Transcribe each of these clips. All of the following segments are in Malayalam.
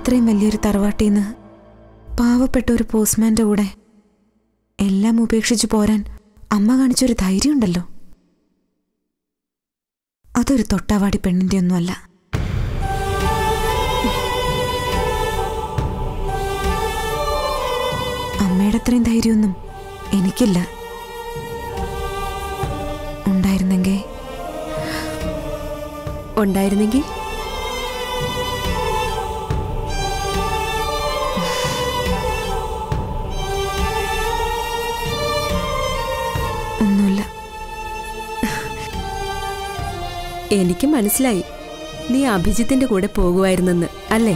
ഇത്രയും വലിയൊരു തറവാട്ടിൽ നിന്ന് പാവപ്പെട്ട ഒരു പോസ്റ്റ്മാന്റെ കൂടെ എല്ലാം ഉപേക്ഷിച്ചു പോരാൻ അമ്മ കാണിച്ചൊരു ധൈര്യമുണ്ടല്ലോ അതൊരു തൊട്ടാവാടി പെണ്ണിന്റെ ഒന്നുമല്ല അമ്മയുടെ അത്രയും ധൈര്യമൊന്നും എനിക്കില്ല ഉണ്ടായിരുന്നെങ്കിൽ ഉണ്ടായിരുന്നെങ്കിൽ ഒന്നുമില്ല എനിക്ക് മനസ്സിലായി നീ അഭിജിത്തിന്റെ കൂടെ പോകുമായിരുന്നെന്ന് അല്ലേ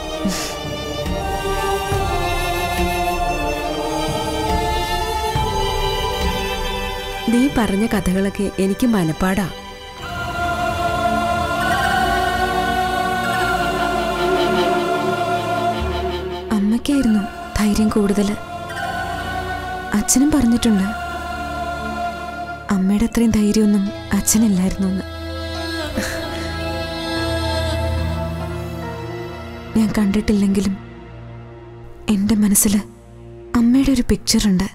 നീ പറഞ്ഞ കഥകളൊക്കെ എനിക്ക് മനപ്പാടാ അമ്മയ്ക്കായിരുന്നു ധൈര്യം കൂടുതൽ അച്ഛനും പറഞ്ഞിട്ടുണ്ട് അമ്മയുടെ അത്രയും ധൈര്യമൊന്നും അച്ഛനില്ലായിരുന്നു എന്ന് ഞാൻ കണ്ടിട്ടില്ലെങ്കിലും എൻ്റെ മനസ്സിൽ അമ്മയുടെ ഒരു പിക്ചറുണ്ട്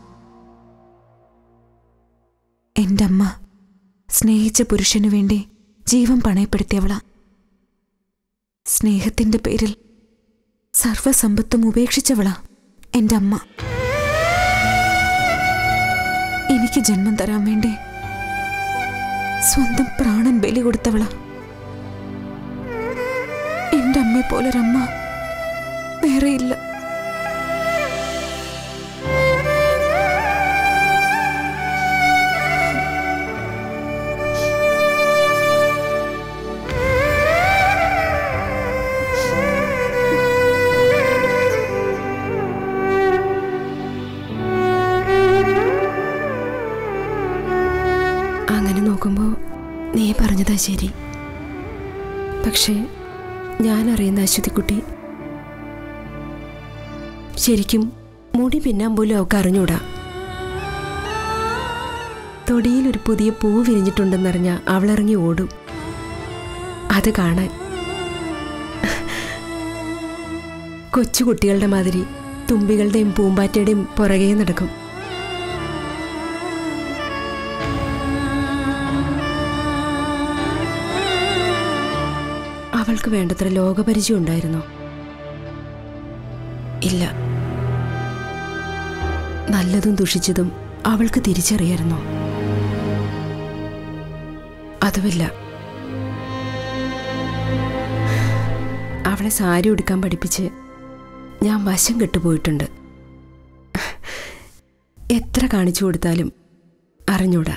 എൻ്റെ അമ്മ സ്നേഹിച്ച പുരുഷനു വേണ്ടി ജീവൻ പണയപ്പെടുത്തിയവളാ സ്നേഹത്തിൻ്റെ പേരിൽ സർവസമ്പത്തും ഉപേക്ഷിച്ചവളാ എൻ്റെ അമ്മ എനിക്ക് ജന്മം തരാൻ വേണ്ടി സ്വന്തം പ്രാണൻ ബലി കൊടുത്തവളാ എൻ്റെ അമ്മയെ പോലൊരമ്മ വേറെയില്ല അങ്ങനെ നോക്കുമ്പോൾ നീ പറഞ്ഞതാ ശരി പക്ഷേ ഞാൻ അറിയുന്ന അശ്വതിക്കുട്ടി ശരിക്കും മുടി പിന്നാൻ പോലും അവൾക്ക് അറിഞ്ഞൂടാ തൊടിയിൽ ഒരു പുതിയ പൂ വിരിഞ്ഞിട്ടുണ്ടെന്നറിഞ്ഞ അവളിറങ്ങി ഓടും അത് കാണാൻ കൊച്ചുകുട്ടികളുടെ മാതിരി തുമ്പികളുടെയും പൂമ്പാറ്റയുടെയും പുറകെ നടക്കും അവൾക്ക് വേണ്ടത്ര ലോകപരിചയം ഉണ്ടായിരുന്നോ ഇല്ല നല്ലതും ദുഷിച്ചതും അവൾക്ക് തിരിച്ചറിയായിരുന്നോ അതുമില്ല അവളെ സാരി ഉടുക്കാൻ പഠിപ്പിച്ച് ഞാൻ വശം കെട്ടുപോയിട്ടുണ്ട് എത്ര കാണിച്ചു കൊടുത്താലും അറിഞ്ഞൂടാ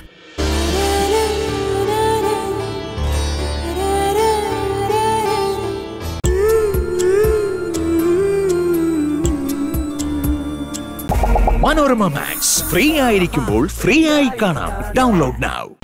മനോരമ മാക്സ് ഫ്രീ ആയിരിക്കുമ്പോൾ ഫ്രീ ആയി കാണാം ഡൗൺലോഡ് now